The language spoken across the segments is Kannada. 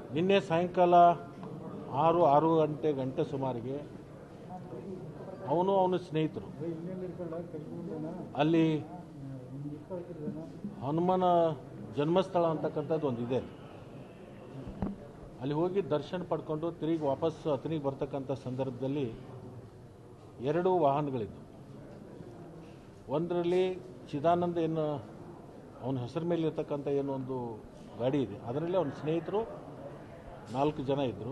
ನಿನ್ನೆ ಸಾಯಂಕಾಲ ಆರು ಆರು ಗಂಟೆ ಗಂಟೆ ಸುಮಾರಿಗೆ ಅವನು ಅವನ ಸ್ನೇಹಿತರು ಅಲ್ಲಿ ಹನುಮನ ಜನ್ಮಸ್ಥಳ ಅಂತಕ್ಕಂಥದ್ದು ಒಂದು ಇದೆ ಅಲ್ಲಿ ಹೋಗಿ ದರ್ಶನ ಪಡ್ಕೊಂಡು ತಿರುಗಿ ವಾಪಸ್ ಅತನಿಗೆ ಬರ್ತಕ್ಕಂಥ ಸಂದರ್ಭದಲ್ಲಿ ಎರಡು ವಾಹನಗಳಿದ್ದವು ಒಂದರಲ್ಲಿ ಚಿದಾನಂದ ಏನು ಅವನ ಹೆಸರ ಮೇಲೆ ಇರ್ತಕ್ಕಂಥ ಏನೋ ಒಂದು ಗಾಡಿ ಇದೆ ಅದರಲ್ಲಿ ಅವನ ಸ್ನೇಹಿತರು ನಾಲ್ಕು ಜನ ಇದ್ದರು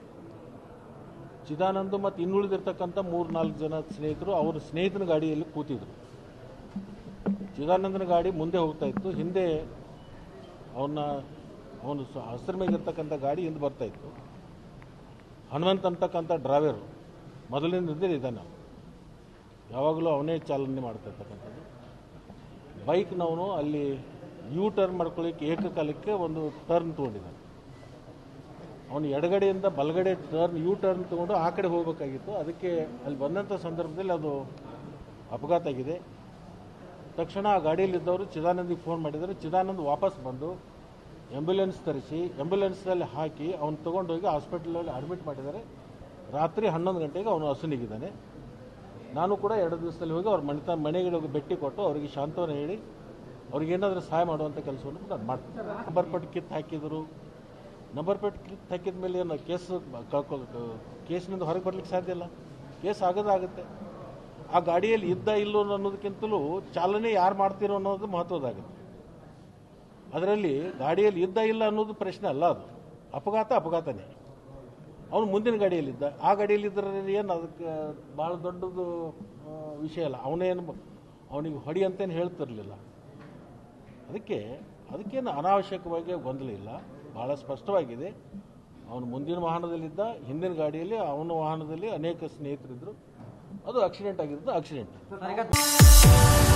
ಚಿದಾನಂದ ಮತ್ತು ಇನ್ನುಳಿದಿರ್ತಕ್ಕಂಥ ಮೂರು ನಾಲ್ಕು ಜನ ಸ್ನೇಹಿತರು ಅವ್ರ ಸ್ನೇಹಿತನ ಗಾಡಿಯಲ್ಲಿ ಕೂತಿದ್ರು ಚಿದಾನಂದನ ಗಾಡಿ ಮುಂದೆ ಹೋಗ್ತಾ ಇತ್ತು ಹಿಂದೆ ಅವನ ಅವನು ಹೆಸರ ಮೇಲೆ ಇರ್ತಕ್ಕಂಥ ಗಾಡಿ ಹಿಂದೆ ಬರ್ತಾ ಇತ್ತು ಹನುಮಂತ್ ಅಂತಕ್ಕಂಥ ಡ್ರೈವರ್ ಮೊದಲಿನಿಂದ ಇದ್ದಾನೆ ಅವನು ಯಾವಾಗಲೂ ಅವನೇ ಚಾಲನೆ ಮಾಡ್ತಾ ಇರ್ತಕ್ಕಂಥದ್ದು ಬೈಕ್ನವನು ಅಲ್ಲಿ ಯೂ ಟರ್ನ್ ಮಾಡ್ಕೊಳ್ಳಿಕ್ಕೆ ಏಕಕಾಲಕ್ಕೆ ಒಂದು ಟರ್ನ್ ತೊಗೊಂಡಿದ್ದಾನೆ ಅವನು ಎಡಗಡೆಯಿಂದ ಬಲಗಡೆ ಟರ್ನ್ ಯೂ ಟರ್ನ್ ತೊಗೊಂಡು ಆ ಕಡೆ ಹೋಗಬೇಕಾಗಿತ್ತು ಅದಕ್ಕೆ ಅಲ್ಲಿ ಬಂದಂಥ ಸಂದರ್ಭದಲ್ಲಿ ಅದು ಅಪಘಾತ ಆಗಿದೆ ತಕ್ಷಣ ಆ ಗಾಡಿಯಲ್ಲಿದ್ದವರು ಚಿದಾನಂದಿಗೆ ಫೋನ್ ಮಾಡಿದರೆ ಚಿದಾನಂದ್ ವಾಪಸ್ ಬಂದು ಆ್ಯಂಬುಲೆನ್ಸ್ ತರಿಸಿ ಆ್ಯಂಬುಲೆನ್ಸ್ನಲ್ಲಿ ಹಾಕಿ ಅವನು ತೊಗೊಂಡೋಗಿ ಹಾಸ್ಪಿಟಲಲ್ಲಿ ಅಡ್ಮಿಟ್ ಮಾಡಿದ್ದಾರೆ ರಾತ್ರಿ ಹನ್ನೊಂದು ಗಂಟೆಗೆ ಅವನು ಹಸುನಿಗಿದ್ದಾನೆ ನಾನು ಕೂಡ ಎರಡು ದಿವಸದಲ್ಲಿ ಹೋಗಿ ಅವ್ರ ಮನೆ ಮನೆಗೆ ಹೋಗಿ ಭೇಟಿ ಕೊಟ್ಟು ಅವರಿಗೆ ಶಾಂತವನ್ನ ಹೇಳಿ ಅವ್ರಿಗೆ ಏನಾದರೂ ಸಹಾಯ ಮಾಡುವಂಥ ಕೆಲಸವನ್ನು ನಾನು ಮಾಡ್ತೀನಿ ನಂಬರ್ ಪ್ಲೇಟ್ ಕಿತ್ತು ಹಾಕಿದರು ನಂಬರ್ ಪ್ಲೇಟ್ ಕಿತ್ತು ಹಾಕಿದ ಮೇಲೆ ಏನು ಕೇಸ್ ಕಳ್ಕೊ ಕೇಸ್ನಿಂದ ಹೊರಗೆ ಬರ್ಲಿಕ್ಕೆ ಸಾಧ್ಯ ಇಲ್ಲ ಕೇಸ್ ಆಗೋದಾಗುತ್ತೆ ಆ ಗಾಡಿಯಲ್ಲಿ ಇದ್ದ ಇಲ್ಲೋ ಅನ್ನೋದಕ್ಕಿಂತಲೂ ಚಾಲನೆ ಯಾರು ಮಾಡ್ತಿರೋ ಅನ್ನೋದು ಮಹತ್ವದಾಗುತ್ತೆ ಅದರಲ್ಲಿ ಗಾಡಿಯಲ್ಲಿ ಇದ್ದ ಇಲ್ಲ ಅನ್ನೋದು ಪ್ರಶ್ನೆ ಅಲ್ಲ ಅದು ಅಪಘಾತ ಅಪಘಾತನೇ ಅವನು ಮುಂದಿನ ಗಾಡಿಯಲ್ಲಿದ್ದ ಆ ಗಾಡಿಯಲ್ಲಿದ್ದರೆ ಏನು ಅದಕ್ಕೆ ಭಾಳ ದೊಡ್ಡದು ಆ, ವಿಷಯ ಅಲ್ಲ ಅವನೇನು ಅವನಿಗೆ ಹೊಡಿ ಅಂತೇನು ಹೇಳ್ತಿರ್ಲಿಲ್ಲ ಅದಕ್ಕೆ ಅದಕ್ಕೇನು ಅನಾವಶ್ಯಕವಾಗಿ ಗೊಂದಲ ಇಲ್ಲ ಭಾಳ ಸ್ಪಷ್ಟವಾಗಿದೆ ಅವನು ಮುಂದಿನ ವಾಹನದಲ್ಲಿದ್ದ ಹಿಂದಿನ ಗಾಡಿಯಲ್ಲಿ ಅವನ ವಾಹನದಲ್ಲಿ ಅನೇಕ ಸ್ನೇಹಿತರಿದ್ದರು ಅದು ಆಕ್ಸಿಡೆಂಟ್ ಆಗಿದ್ದು ಆಕ್ಸಿಡೆಂಟ್ ಸರ್, ಈಗ